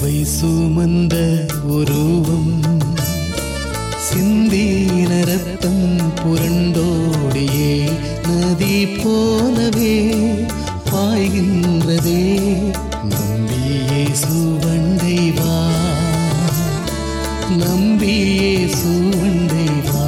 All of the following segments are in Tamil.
சிலுவை சுமந்த உருவம் சிந்தீன ரத்தம் புரண்டோடியே நதி போலவே பாய்கின்றதே நம்பியே சுவண்டை வா நம்பியே சுவண்டை வா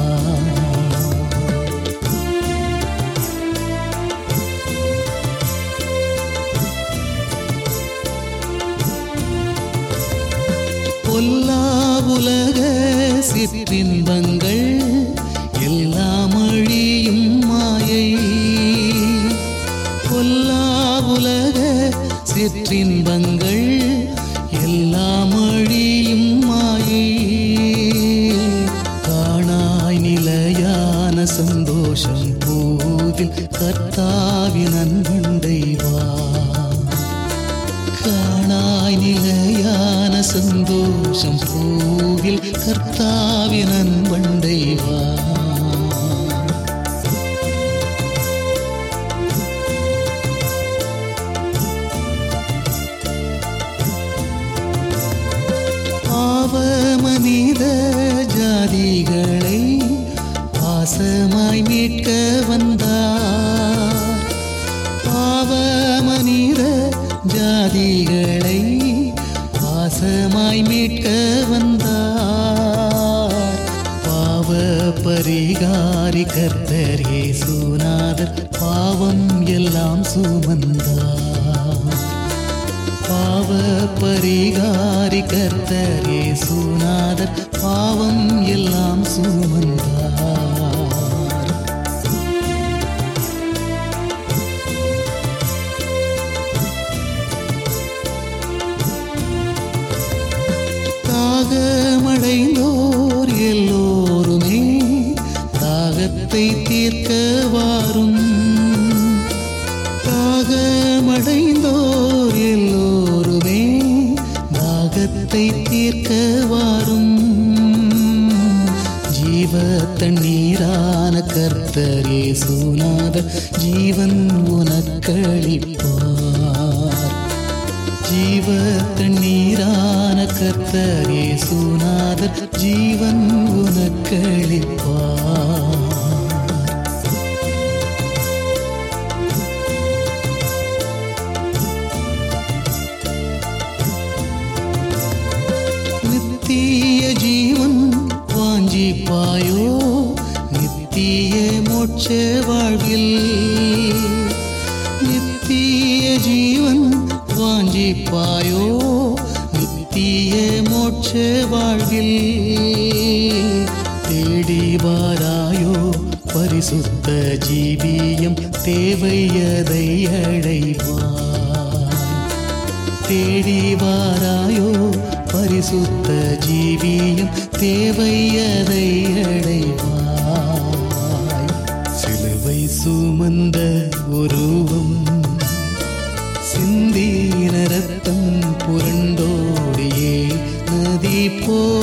பொல்லா உலக சிற்றின்பங்கள் எல்லாம் அழியும் மாயை பொல்லா உலக சிற்றின்பங்கள் எல்லாம் அழியும் மாயை காணாய் நிலையான சந்தோஷம் போதில் கர்த்தாவின் அன்பண்டை வா காணாய் நிலையான சந்தோஷம் பூவில் கர்த்தாவின் அன்பண்டை வா பாவ மனித ஜாதிகளை பாசமாய் மீட்க வந்தார் பாவ மனித ஜாதிகளை பாசமாய் மீட்க வந்தார் பாவ பரிகாரி கர்த்தர் இயேசுநாதர் பாவம் எல்லாம் சுமந்தார் பாவ பரிகாரி கர்த்தர் இயேசுநாதர் பாவம் எல்லாம் சுமந்தார் தாகமடைந்தோர் எல்லோருமே தாகத்தை தீர்க்க வாரும் தாகமடைந்தோர் எல்லோருமே தாகத்தை தீர்க்க வாரும் ஜீவ தண்ணீரான கர்த்தர் இயேசுநாதர் ஜீவன் உனக்களிப்பார் ஜீவ தண்ணீரான கர்த்தர் இயேசுநாதர் ஜீவன் உனக்களிப்பார் நித்திய ஜீவன் வாஞ்சிப்பாயோ நித்திய மோட்ச வாழ்வில் நித்திய ஜீவன் வாஞ்சிப்பாயோ நித்திய மோட்ச வாழ்வில் தேடி வாராயோ பரிசுத்த ஜீவியம் தேவையதை அடைவாய் தேடி வாராயோ பரிசுத்த ஜீவியம் தேவையதை அடைவாய் சிலுவை சுமந்த உருவம் சிந்தீன ரத்தம் புரண்டோடியே நதி போ